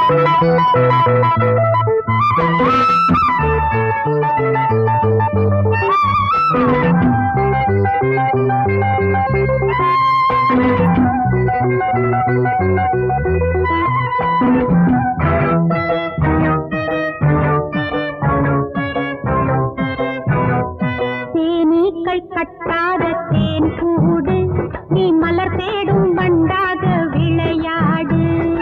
தேனீக்கள் கட்டாத தேன் கூடு நீ மலர் தேடும் வண்டாக விளையாடு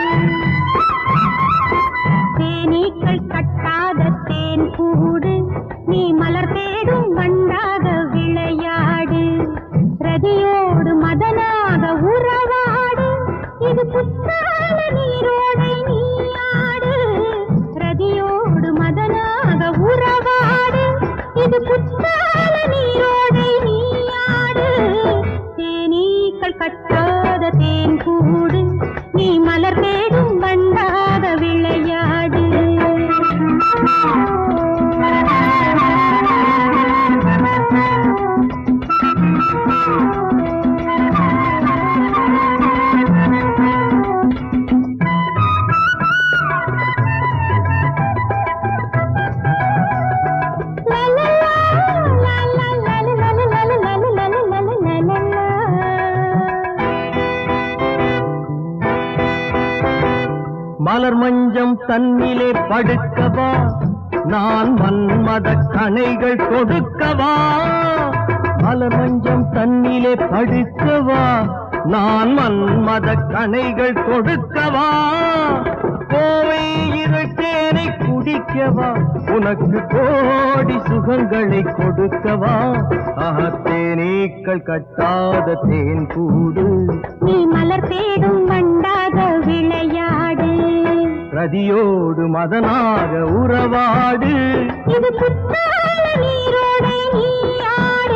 தேனீக்கள் கட்டாத தேன் கூடு நீ மலர் தேடும் வண்டாக விளையாடு ரதியோடு மதனாக உறவாடு இது புத்தால நீரோடை நீயாடு ரதியோடு மதனாக உறவாடு இது புத்தால நீரோடை நீயாடு தேனீக்கள் கட்டாத தேன் கூடு நீ மலர் தேடும் வண்டாக விளையாடு மலர் மஞ்சம் தன்னிலே படுக்கவா நான் மன்மத கணைகள் கொடுக்கவா மலர் மஞ்சம் தன்னிலே படுக்கவா நான் மன்மத கணைகள் கொடுக்கவா கோவை இருட்டேனை குடிக்கவா உனக்கு கோடி சுகங்களை கொடுக்கவா அகத்தேனீக்கள் கட்டாத தேன் கூடு நீ மலர் தேடும் வண்டாக விளையாடு ரதியோடு மதனாக உறவாடு இது புத்தால நீரோடை நீயாடு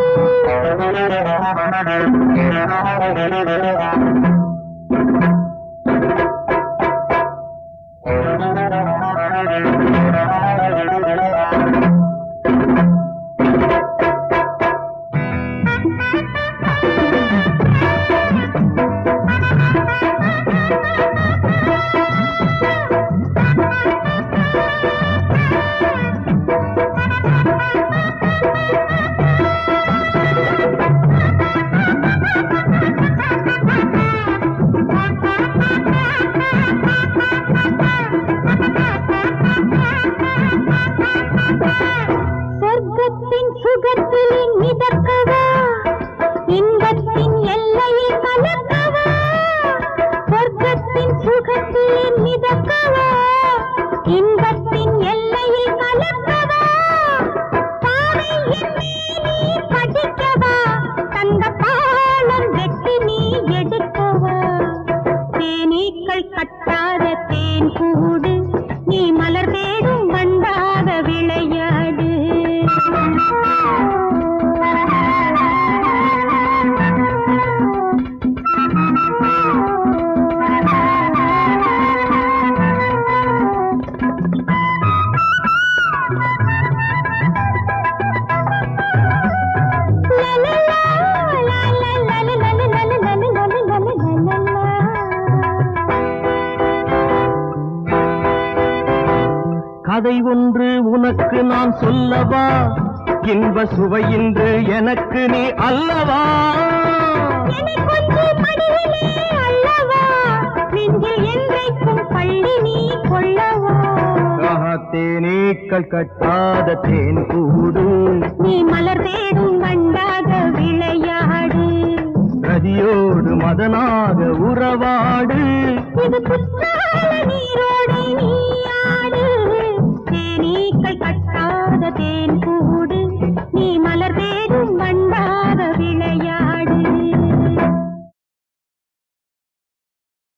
சொர்க்கத்தின் சுகத்தில் மிதக்கவா இன்பத்தின் எல்லையில் கலக்கவா சொர்க்கத்தின் சுகத்தில் மிதக்கவா இன்பத்தின் எல்லையில் கலக்கவா பாவை என்னே நீ படிக்கவா தந்த பாலம் வெட்டி நீ எடுக்கவா தேனீக்கள் கட்டாத தேன் கூடு நீ மலர் தேடும் வண்டாக விளையாடு கதை ஒன்று உனக்கு நான் சொல்லவா இன்ப சுவை இன்று எனக்கு நீ அல்லவா எனக்கொன்று மடியிலே அல்லவா நெஞ்சில் என்றைக்கும் பள்ளி நீ கொள்ளவா தேனீக்கள் கட்டாத தேன் கூடு நீ மலர் தேடும் வண்டாக விளையாடு ரதியோடு மதனாக உறவாடு இது புத்தால நீரோடை நீயாடு